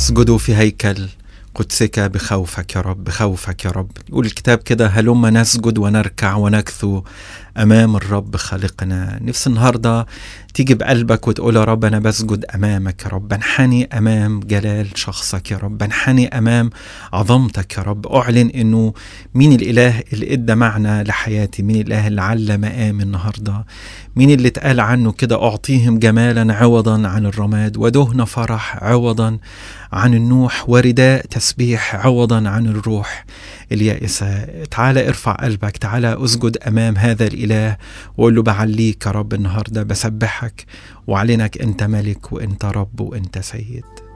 اسجدوا في هيكل قدسك بخوفك يا رب بخوفك يا رب يقول الكتاب كده هلما نسجد ونركع ونكثو أمام الرب خالقنا نفس النهاردة تيجي بقلبك وتقول يا رب أنا بسجد أمامك يا رب بنحني أمام جلال شخصك يا رب بنحني أمام عظمتك يا رب أعلن أنه مين الإله اللي إدى معنى لحياتي مين الإله اللي علم مقامي النهاردة مين اللي اتقال عنه كده أعطيهم جمالا عوضا عن الرماد ودهن فرح عوضا عن النوح ورداء تسبيح عوضا عن الروح اليائسة تعالى ارفع قلبك تعالى اسجد أمام هذا الإله وقول له بعليك يا رب النهاردة بسبحك وأعلنك أنت ملك وأنت رب وأنت سيد